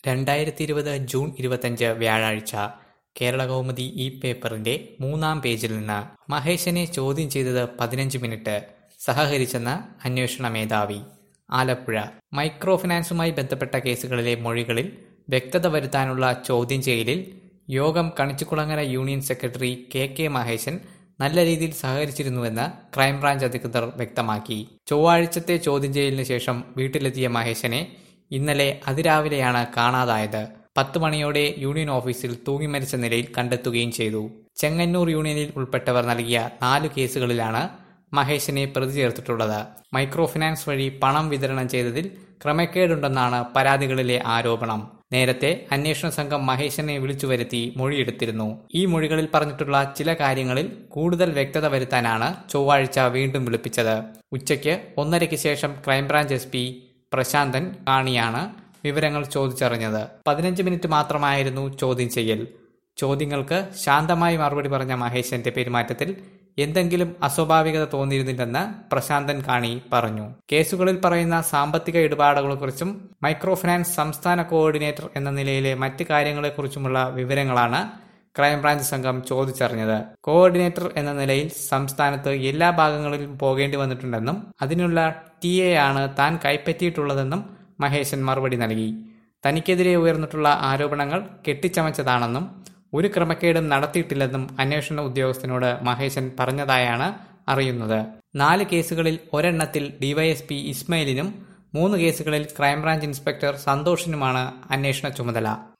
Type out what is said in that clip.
രണ്ടായിരത്തി ഇരുപത് ജൂൺ ഇരുപത്തഞ്ച് വ്യാഴാഴ്ച കേരളകൗമുദി ഈ പേപ്പറിന്റെ മൂന്നാം പേജിൽ നിന്ന് മഹേശനെ ചോദ്യം ചെയ്തത് പതിനഞ്ച് മിനിറ്റ് സഹകരിച്ചെന്ന് അന്വേഷണ മേധാവി ആലപ്പുഴ മൈക്രോ ഫിനാൻസുമായി ബന്ധപ്പെട്ട കേസുകളിലെ മൊഴികളിൽ വ്യക്തത വരുത്താനുള്ള ചോദ്യം ചെയ്യലിൽ യോഗം Kanichukulangara union secretary K K Maheshan നല്ല രീതിയിൽ സഹകരിച്ചിരുന്നുവെന്ന് ക്രൈംബ്രാഞ്ച് അധികൃതർ വ്യക്തമാക്കി ചൊവ്വാഴ്ചത്തെ ചോദ്യം ചെയ്യലിന് ശേഷം വീട്ടിലെത്തിയ മഹേശനെ ഇന്നലെ അതിരാവിലെയാണ് കാണാതായത് പത്ത് മണിയോടെ യൂണിയൻ ഓഫീസിൽ തൂങ്ങിമരിച്ച നിലയിൽ കണ്ടെത്തുകയും ചെയ്തു ചെങ്ങന്നൂർ യൂണിയനിൽ ഉൾപ്പെട്ടവർ നൽകിയ നാലു കേസുകളിലാണ് മഹേശനെ പ്രതി ചേർത്തിട്ടുള്ളത് മൈക്രോ ഫിനാൻസ് വഴി പണം വിതരണം ചെയ്തതിൽ ക്രമക്കേടുണ്ടെന്നാണ് പരാതികളിലെ ആരോപണം നേരത്തെ അന്വേഷണ സംഘം മഹേശനെ വിളിച്ചു വരുത്തി മൊഴിയെടുത്തിരുന്നു ഈ മൊഴികളിൽ പറഞ്ഞിട്ടുള്ള ചില കാര്യങ്ങളിൽ കൂടുതൽ വ്യക്തത വരുത്താനാണ് ചൊവ്വാഴ്ച വീണ്ടും വിളിപ്പിച്ചത് ഉച്ചയ്ക്ക് ഒന്നരയ്ക്ക് ശേഷം ക്രൈംബ്രാഞ്ച് എസ് പി പ്രശാന്തൻ കാണിയാണ് വിവരങ്ങൾ ചോദിച്ചറിഞ്ഞത് പതിനഞ്ച് മിനിറ്റ് മാത്രമായിരുന്നു ചോദ്യം ചെയ്യൽ ചോദ്യങ്ങൾക്ക് ശാന്തമായി മറുപടി പറഞ്ഞ മഹേശന്റെ പെരുമാറ്റത്തിൽ എന്തെങ്കിലും അസ്വാഭാവികത തോന്നിയിരുന്നില്ലെന്ന് പ്രശാന്തൻ കാണി പറഞ്ഞു കേസുകളിൽ പറയുന്ന സാമ്പത്തിക ഇടപാടുകളെക്കുറിച്ചും മൈക്രോ ഫിനാൻസ് സംസ്ഥാന കോർഡിനേറ്റർ എന്ന നിലയിലെ മറ്റ് കാര്യങ്ങളെക്കുറിച്ചുമുള്ള വിവരങ്ങളാണ് ക്രൈംബ്രാഞ്ച് സംഘം ചോദിച്ചറിഞ്ഞത് കോർഡിനേറ്റർ എന്ന നിലയിൽ സംസ്ഥാനത്ത് എല്ലാ ഭാഗങ്ങളിലും പോകേണ്ടി വന്നിട്ടുണ്ടെന്നും അതിനുള്ള ടി എ ആണ് താൻ കൈപ്പറ്റിയിട്ടുള്ളതെന്നും മഹേശൻ മറുപടി നൽകി തനിക്കെതിരെ ഉയർന്നിട്ടുള്ള ആരോപണങ്ങൾ കെട്ടിച്ചമച്ചതാണെന്നും ഒരു ക്രമക്കേടും നടത്തിയിട്ടില്ലെന്നും അന്വേഷണ ഉദ്യോഗസ്ഥനോട് മഹേശൻ പറഞ്ഞതായാണ് അറിയുന്നത് നാല് കേസുകളിൽ ഒരെണ്ണത്തിൽ ഡിവൈഎസ്പി ഇസ്മയിലിനും മൂന്ന് കേസുകളിൽ ക്രൈംബ്രാഞ്ച് ഇൻസ്പെക്ടർ സന്തോഷിനുമാണ് അന്വേഷണ ചുമതല